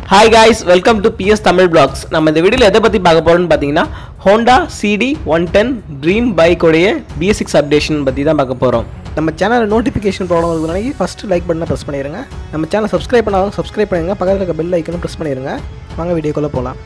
hi guys welcome to PS Tamil vlogs நம்ம இந்த வீடியோவில் எதை பற்றி பார்க்க போகிறோம்னு பார்த்தீங்கன்னா Honda CD one ten Dream பைக்கோடைய பிஎஸ்சிக்ஸ் அப்டேஷன் பற்றி தான் பார்க்க போகிறோம் நம்ம சேனலில் நோட்டிஃபிகேஷன் ப்ராப்ளம் இருக்குதுனால ஃபஸ்ட்டு லைக் பட்டனை ப்ரெஸ் பண்ணிடுங்க நம்ம சேனல் சப்ஸ்கிரைப் பண்ணாலும் சப்ஸ்கிரைப் பண்ணிடுங்க பக்கத்தில் இருக்க பெல் ஐக்கனும் ப்ரெஸ் பண்ணிடுங்க வாங்க வீடியோக்குள்ளே போகலாம்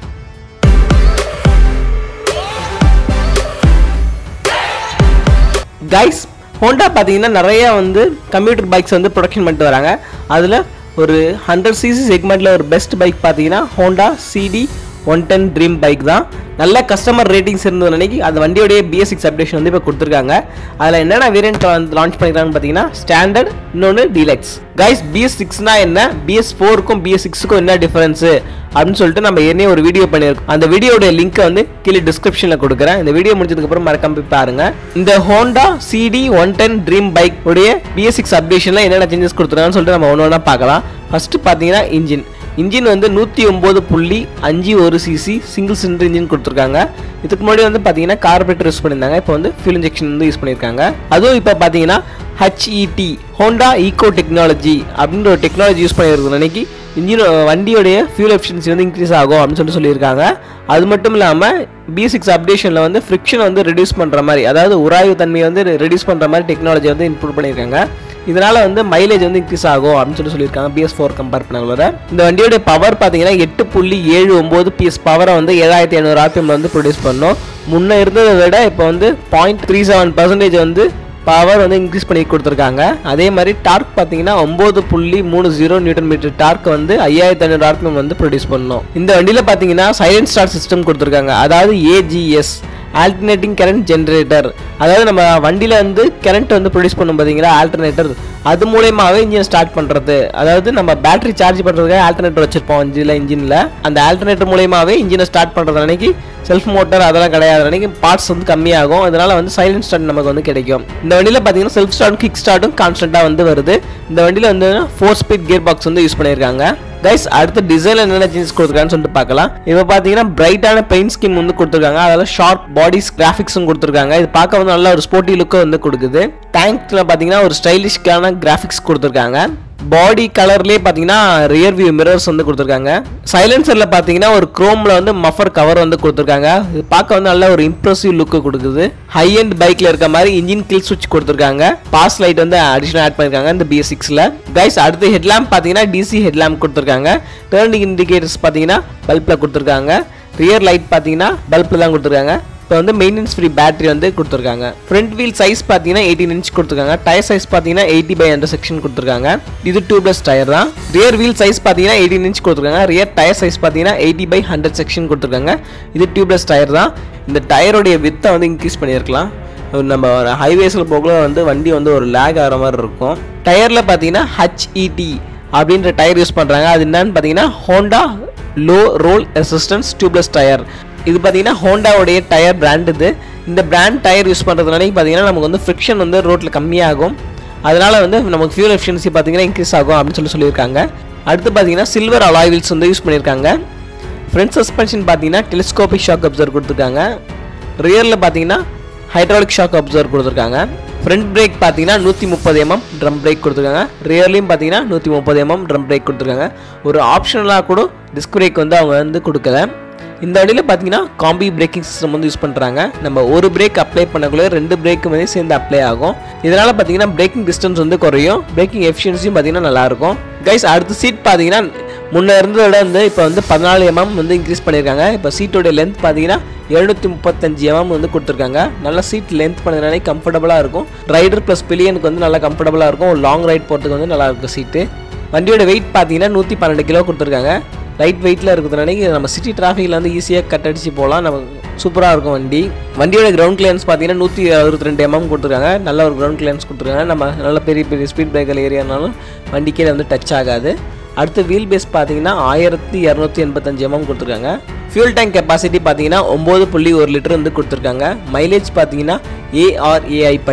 கைஸ் ஹோண்டா பார்த்தீங்கன்னா நிறைய வந்து கம்ப்யூட்டர் பைக்ஸ் வந்து ப்ரொடக்ஷன் பண்ணிட்டு வராங்க அதில் ஒரு ஹண்ட்ரட் சிசி செக்மெண்ட்டில் ஒரு பெஸ்ட் பைக் பார்த்தீங்கன்னா Honda CD one ten Dream bike தான் நல்ல கஸ்டமர் ரேட்டிங்ஸ் இருந்தது அன்னைக்கு அந்த வண்டியோடைய பிஎஸ் சிக்ஸ் அப்டேஷன் வந்து இப்போ கொடுத்துருக்காங்க அதில் என்னென்ன வேரியன்ட் வந்து லான்ச் பண்ணிருக்காங்கன்னு பார்த்தீங்கன்னா ஸ்டாண்டர்ட் இன்னொன்று டீலக்ஸ் கைஸ் பிஎஸ் சிக்ஸ்னா என்ன பிஎஸ் ஃபோருக்கும் பிஎஸ் சிக்ஸுக்கும் என்ன டிஃபரன்ஸு அப்படின்னு சொல்லிட்டு நம்ம ஏற்கனவே ஒரு வீடியோ பண்ணியிருக்கோம் அந்த வீடியோட லிங்க்கை வந்து கீழே டிஸ்கிரிப்ஷனில் கொடுக்குறேன் இந்த வீடியோ முடிச்சதுக்கப்புறம் மறக்காம போய் பாருங்க இந்த Honda CD one ten Dream bike உடைய பிஎஸ் சிக்ஸ் அப்டேஷனில் என்னென்ன சேஞ்சஸ் கொடுத்துருக்காங்கன்னு சொல்லிட்டு நம்ம ஒன்று ஒன்றா பார்க்கலாம் ஃபர்ஸ்ட் பார்த்தீங்கன்னா இன்ஜின் இன்ஜின் வந்து நூற்றி ஒம்பது புள்ளி அஞ்சு ஒரு சிசி சிங்கிள் சிலிண்டர் இன்ஜின் கொடுத்துருக்காங்க இதுக்கு முன்னாடி வந்து பார்த்தீங்கன்னா கார்பரேட்டர் யூஸ் பண்ணியிருந்தாங்க இப்போ வந்து ஃபியூல் இன்ஜெக்ஷன் வந்து யூஸ் பண்ணியிருக்காங்க அதுவும் இப்போ பார்த்தீங்கன்னா ஹச்இடி ஹோண்டா ஈகோ டெக்னாலஜி அப்படின்ற ஒரு டெக்னாலஜி யூஸ் பண்ணியிருக்கோம் அன்னைக்கு இன்ஜின் வண்டியோடைய ஃபியூல் எஃபிஷியன்சி வந்து இன்க்ரீஸ் ஆகும் அப்படின்னு சொல்லி சொல்லியிருக்காங்க அது மட்டும் இல்லாமல் பி சிக்ஸ் அப்டேஷனில் வந்து ஃப்ரிக்ஷன் வந்து ரெடியூஸ் பண்ணுற மாதிரி அதாவது உராய்வு தன்மையை வந்து ரெடியூஸ் பண்ணுற மாதிரி டெக்னாலஜி வந்து இம்ப்ரூவ் பண்ணியிருக்காங்க இதனால வந்து மைலேஜ் வந்து இன்க்ரீஸ் ஆகும் அப்படின்னு சொல்லி சொல்லியிருக்காங்க பிஎஸ் ஃபோர் கம்பேர் பண்ணவங்களோட இந்த வண்டியோட பவர் பார்த்தீங்கன்னா எட்டு புள்ளி ஏழு ஒம்பது பிஎஸ் பவரை வந்து ஏழாயிரத்தி ஐநூறு ஆர்பிஎம்ல வந்து ப்ரொடியூஸ் பண்ணோம் முன்ன இருந்ததை விட இப்போ வந்து பாயிண்ட் த்ரீ செவன் பர்சன்டேஜ் வந்து பவர் வந்து இன்க்ரீஸ் பண்ணி கொடுத்துருக்காங்க அதே மாதிரி டார்க் பார்த்தீங்கன்னா ஒம்பது புள்ளி மூணு ஜீரோ நியூட்டன் மீட்டர் டார்க் வந்து ஐயாயிரத்தி ஐநூறு ஆர்பிஎம் வந்து ப்ரொடியூஸ் பண்ணோம் இந்த வண்டியில் பார்த்தீங்கன்னா சைலண்ட் ஸ்டார்ட் சிஸ்டம் கொடுத்துருக்காங்க அதாவது ஏஜிஎஸ் ஆல்டர்னேட்டிங் கரண்ட் ஜென்ரேட்டர் அதாவது நம்ம வண்டியில் வந்து கரண்ட் வந்து ப்ரொடியூஸ் பண்ணும் பார்த்தீங்களா ஆல்டர்னேட்டர் அது மூலயமாவே இன்ஜின் ஸ்டார்ட் பண்ணுறது அதாவது நம்ம பேட்டரி சார்ஜ் பண்ணுறதுக்காக ஆல்டர்னேட்டர் வச்சிருப்போம் இன்ஜினில் இன்ஜினில் அந்த ஆல்டர்னேட்டர் மூலயமாவே இன்ஜினை ஸ்டார்ட் பண்ணுறது அன்னைக்கு செல்ஃப் மோட்டர் அதெல்லாம் கிடையாது அன்னைக்கு பார்ட்ஸ் வந்து கம்மியாகும் அதனால வந்து சைலண்ட் ஸ்டார்ட் நமக்கு வந்து கிடைக்கும் இந்த வண்டியில் பார்த்தீங்கன்னா செல்ஃப் ஸ்டார்ட் கிக் ஸ்டார்ட்டும் கான்ஸ்டண்ட்டாக வந்து வருது இந்த வண்டியில் வந்து ஃபோர் ஸ்பீட் கியர் பாக்ஸ் வந்து யூஸ் பண்ணியிருக்காங்க கைஸ் அடுத்த டிசைன் என்னென்ன சேஞ்சஸ் கொடுத்துருக்காங்கன்னு சொல்லிட்டு பார்க்கலாம் இப்போ பார்த்தீங்கன்னா பிரைட்டான பெயிண்ட் ஸ்கீம் வந்து கொடுத்துருக்காங்க அதில் ஷார்ப் பாடிஸ் கிராஃபிக்ஸும் கொடுத்துருக்காங்க இது பார்க்க வந்து நல்ல ஒரு ஸ்போர்ட்டி லுக்கும் வந்து கொடுக்குது டேங்க்ல பார்த்தீங்கன்னா ஒரு ஸ்டைலிஷ்கான கிராஃபிக்ஸ் கொடுத்துருக்காங்க பாடி கலர்லேயே பார்த்தீங்கன்னா ரியர் வியூ மிரர்ஸ் வந்து கொடுத்துருக்காங்க சைலன்சரில் பார்த்தீங்கன்னா ஒரு குரோமில் வந்து மஃபர் கவர் வந்து கொடுத்துருக்காங்க இது பார்க்க வந்து நல்ல ஒரு இம்ப்ரெசிவ் லுக்கு கொடுக்குது ஹை அண்ட் பைக்கில் இருக்க மாதிரி இன்ஜின் கில் சுவிட்ச் கொடுத்துருக்காங்க பாஸ் லைட் வந்து அடிஷனல் ஆட் பண்ணியிருக்காங்க இந்த பிஎஸ் சிக்ஸில் கைஸ் அடுத்து ஹெட்லாம்ப் பார்த்தீங்கன்னா டிசி ஹெட்லாம்ப் கொடுத்துருக்காங்க டேர்னிங் இண்டிகேட்டர்ஸ் பார்த்தீங்கன்னா பல்பில் கொடுத்துருக்காங்க ரியர் லைட் பார்த்தீங்கன்னா பல்பில் தான் கொடுத்துருக்காங்க இப்போ வந்து மெயின்டெனன்ஸ் ஃப்ரீ பேட்டரி வந்து கொடுத்துருக்காங்க ஃப்ரண்ட் வீல் சைஸ் பார்த்தீங்கன்னா எயிட்டீன் இன்ச் கொடுத்துருக்காங்க டயர் சைஸ் பார்த்தீங்கன்னா எயிட்டி பை ஹண்ட்ரட் செக்ஷன் கொடுத்துருக்காங்க இது டியூப்லெஸ் டயர் தான் ரியர் வீல் சைஸ் பார்த்தீங்கன்னா எயிட்டீன் இன்ச் கொடுத்துருக்காங்க ரியர் டயர் சைஸ் பார்த்தீங்கன்னா எயிட்டி பை ஹண்ட்ரட் செக்ஷன் கொடுத்துருக்காங்க இது டியூப்லெஸ் டயர் தான் இந்த டயருடைய வித்தை வந்து இன்க்ரீஸ் பண்ணியிருக்கலாம் நம்ம ஹைவேஸில் போகல வந்து வண்டி வந்து ஒரு லேக் ஆகிற மாதிரி இருக்கும் டயரில் பார்த்தீங்கன்னா ஹச்இடி அப்படின்ற டயர் யூஸ் பண்ணுறாங்க அது என்னன்னு பார்த்தீங்கன்னா Honda low roll resistance tubeless tyre இது பார்த்தீங்கன்னா ஹோண்டாவுடைய டயர் பிராண்ட் இது இந்த பிராண்ட் டயர் யூஸ் பண்ணுறதுனால பார்த்தீங்கன்னா நமக்கு வந்து ஃப்ரிக்ஷன் வந்து ரோட்டில் கம்மியாகும் அதனால் வந்து நமக்கு ஃபியூல் எஃபிஷியன்சி பார்த்தீங்கன்னா இன்க்ரீஸ் ஆகும் அப்படின்னு சொல்லி சொல்லியிருக்காங்க அடுத்து பார்த்தீங்கன்னா சில்வர் அலாய் வீல்ஸ் வந்து யூஸ் பண்ணியிருக்காங்க ஃப்ரண்ட் சஸ்பென்ஷன் பார்த்தீங்கன்னா டெலிஸ்கோபிக் ஷாக் அப்சர்வ் கொடுத்துருக்காங்க ரியரில் பார்த்தீங்கன்னா ஹைட்ராலிக் ஷாக் அப்சர்வ் கொடுத்துருக்காங்க ஃப்ரண்ட் பிரேக் பார்த்தீங்கன்னா நூற்றி முப்பது எம்எம் ட்ரம் பிரேக் கொடுத்துருக்காங்க ரியர்லையும் பார்த்தீங்கன்னா நூற்றி முப்பது எம்எம் ட்ரம் பிரேக் கொடுத்துருக்காங்க ஒரு ஆப்ஷனலாக கூட டிஸ்க் பிரேக் வந்து அவங்க வந்து கொடுக்கல இந்த வண்டியில் பார்த்தீங்கன்னா காம்பி பிரேக்கிங் சிஸ்டம் வந்து யூஸ் பண்ணுறாங்க நம்ம ஒரு பிரேக் அப்ளை பண்ணக்குள்ளே ரெண்டு பிரேக்கு வந்து சேர்ந்து அப்ளை ஆகும் இதனால் பார்த்தீங்கன்னா பிரேக்கிங் டிஸ்டன்ஸ் வந்து குறையும் பிரேக்கிங் எஃபிஷியன்சியும் பார்த்தீங்கன்னா நல்லாயிருக்கும் கைஸ் அடுத்த சீட் பார்த்தீங்கன்னா முன்னே இருந்ததை விட வந்து இப்போ வந்து பதினாலு எம்எம் வந்து இன்க்ரீஸ் பண்ணியிருக்காங்க இப்போ சீட்டோட லென்த் பார்த்தீங்கன்னா எழுநூற்றி முப்பத்தஞ்சு எம்எம் வந்து கொடுத்துருக்காங்க நல்ல சீட் லென்த் பண்ணதுனாலே கம்ஃபர்டபுளாக இருக்கும் ரைடர் ப்ளஸ் பில்லியனுக்கு வந்து நல்லா கம்ஃபர்டபுளாக இருக்கும் ஒரு லாங் ரைட் போகிறதுக்கு வந்து நல்லா இருக்கும் சீட்டு வண்டியோட வெயிட் பார்த்தீங்கன்னா நூற்றி பன்னெண்டு கிலோ கொடுத்துருக்காங்க லைட் வெயிட்டில் இருக்கிறதுனால நம்ம சிட்டி டிராஃபிக்கில் வந்து ஈஸியாக கட் அடிச்சு போகலாம் நம்ம சூப்பராக இருக்கும் வண்டி வண்டியோட கிரவுண்ட் கிளியன்ஸ் பார்த்தீங்கன்னா நூற்றி அறுபத்தி ரெண்டு எம்எம் கொடுத்துருக்காங்க நல்ல ஒரு கிரவுண்ட் கிளியன்ஸ் கொடுத்துருக்காங்க நம்ம நல்ல பெரிய பெரிய ஸ்பீட் பிரேக்கர் ஏரியானாலும் வண்டி கீழே வந்து டச் ஆகாது அடுத்து வீல் பேஸ் பார்த்தீங்கன்னா ஆயிரத்தி இரநூத்தி எண்பத்தஞ்சு எம்எம் கொடுத்துருக்காங்க ஃபியூல் டேங்க் கெப்பாசிட்டி பார்த்தீங்கன்னா ஒம்பது புள்ளி ஒரு லிட்டர் வந்து கொடுத்துருக்காங்க மைலேஜ் பார்த்தீங்கன்னா ஏஆர்ஏஐ படி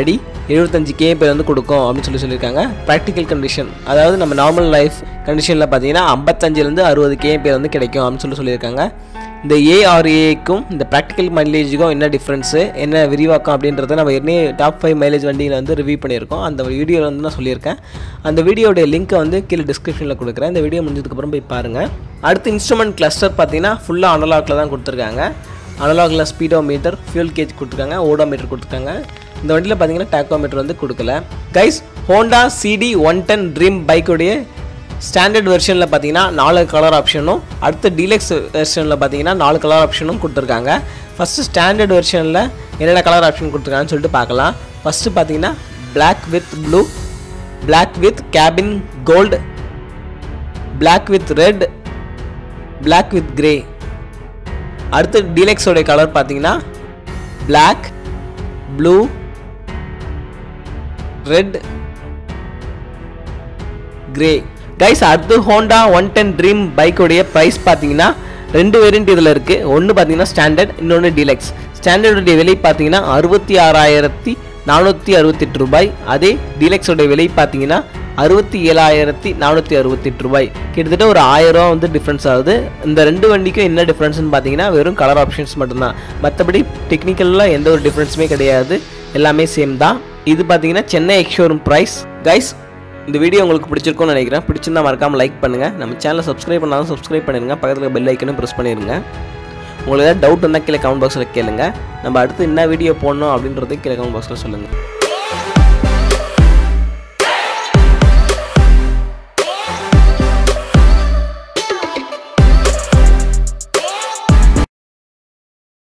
எழுபத்தஞ்சு கேபி வந்து கொடுக்கும் அப்படின்னு சொல்லி சொல்லியிருக்காங்க ப்ராக்டிக்கல் கண்டிஷன் அதாவது நம்ம நார்மல் லைஃப் கண்டிஷனில் பார்த்தீங்கன்னா ஐம்பத்தஞ்சிலேருந்து அறுபது கேபி வந்து கிடைக்கும் அப்படின்னு சொல்லி சொல்லியிருக்காங்க இந்த ஏஆர்ஏக்கும் இந்த ப்ராக்டிக்கல் மைலேஜுக்கும் என்ன டிஃப்ரென்ஸு என்ன விரிவாக்கம் அப்படின்றத நம்ம ஏற்கனவே டாப் ஃபைவ் மைலேஜ் வண்டியில் வந்து ரிவ்யூ பண்ணியிருக்கோம் அந்த வீடியோவில் வந்து நான் சொல்லியிருக்கேன் அந்த வீடியோடைய லிங்க்கை வந்து கீழே டிஸ்கிரிப்ஷனில் கொடுக்குறேன் இந்த வீடியோ முடிஞ்சதுக்கப்புறம் போய் பாருங்கள் அடுத்து இன்ஸ்ட்ருமெண்ட் கிளஸ்டர் பார்த்தீங்கன்னா ஃபுல்லாக அனலாகில் தான் கொடுத்துருக்காங்க அனலாகில் ஸ்பீடோ மீட்டர் ஃபியூல் கேஜ் கொடுத்துருக்காங்க ஓடோ மீட்டர் கொடுத்துருக்காங்க இந்த வண்டியில் பார்த்தீங்கன்னா டேக்கோமீட்டர் வந்து கொடுக்கல guys Honda CD one ten Dream பைக்குடைய ஸ்டாண்டர்ட் வெர்ஷனில் பார்த்தீங்கன்னா நாலு கலர் ஆப்ஷனும் அடுத்து டீலக்ஸ் வெர்ஷனில் பார்த்தீங்கன்னா நாலு கலர் ஆப்ஷனும் கொடுத்துருக்காங்க ஃபஸ்ட்டு ஸ்டாண்டர்ட் வெர்ஷனில் என்னென்ன கலர் ஆப்ஷன் கொடுத்துருக்காங்கன்னு சொல்லிட்டு பார்க்கலாம் ஃபஸ்ட்டு பார்த்தீங்கன்னா Black with blue Black with cabin gold Black with red Black with grey அடுத்து டீலக்ஸோடைய கலர் பார்த்தீங்கன்னா Black blue red grey guys அடுத்து ஹோண்டா ஒன் டென் ட்ரீம் பைக்கோடைய ப்ரைஸ் பார்த்தீங்கன்னா ரெண்டு வேரியண்ட் இதில் இருக்குது ஒன்று பார்த்தீங்கன்னா ஸ்டாண்டர்ட் இன்னொன்று டீலக்ஸ் ஸ்டாண்டர்டுடைய விலை பார்த்தீங்கன்னா அறுபத்தி ஆறாயிரத்தி நானூற்றி அறுபத்தெட்டு ரூபாய் அதே டீலக்ஸோடைய விலை பார்த்தீங்கன்னா அறுபத்தி ஏழாயிரத்தி நானூற்றி அறுபத்தெட்டு ரூபாய் கிட்டத்தட்ட ஒரு ஆயிரம் ரூபா வந்து டிஃப்ரென்ஸ் ஆகுது இந்த ரெண்டு வண்டிக்கும் என்ன டிஃப்ரென்ஸ்னு பார்த்தீங்கன்னா வெறும் கலர் ஆப்ஷன்ஸ் மட்டும்தான் மற்றபடி டெக்னிக்கலில் எந்த ஒரு டிஃப்ரென்ஸுமே கிடையாது எல்லாமே சேம் தான் இது பார்த்தீங்கன்னா சென்னை எக்ஷோரூம் ப்ரைஸ் கைஸ் இந்த வீடியோ உங்களுக்கு பிடிச்சிருக்கும்னு நினைக்கிறேன் பிடிச்சிருந்தா மறக்காமல் லைக் பண்ணுங்கள் நம்ம சேனலை சப்ஸ்கிரைப் பண்ணாலும் சப்ஸ்கிரைப் பண்ணிடுங்க பக்கத்தில் பெல் ஐக்கனும் ப்ரெஸ் பண்ணிடுங்க உங்களுக்கு ஏதாவது டவுட் இருந்தால் கீழே கமெண்ட் பாக்ஸில் கேளுங்க நம்ம அடுத்து என்ன வீடியோ போடணும் அப்படின்றதையும் கீழே கமெண்ட் பாக்ஸில் சொல்லுங்கள்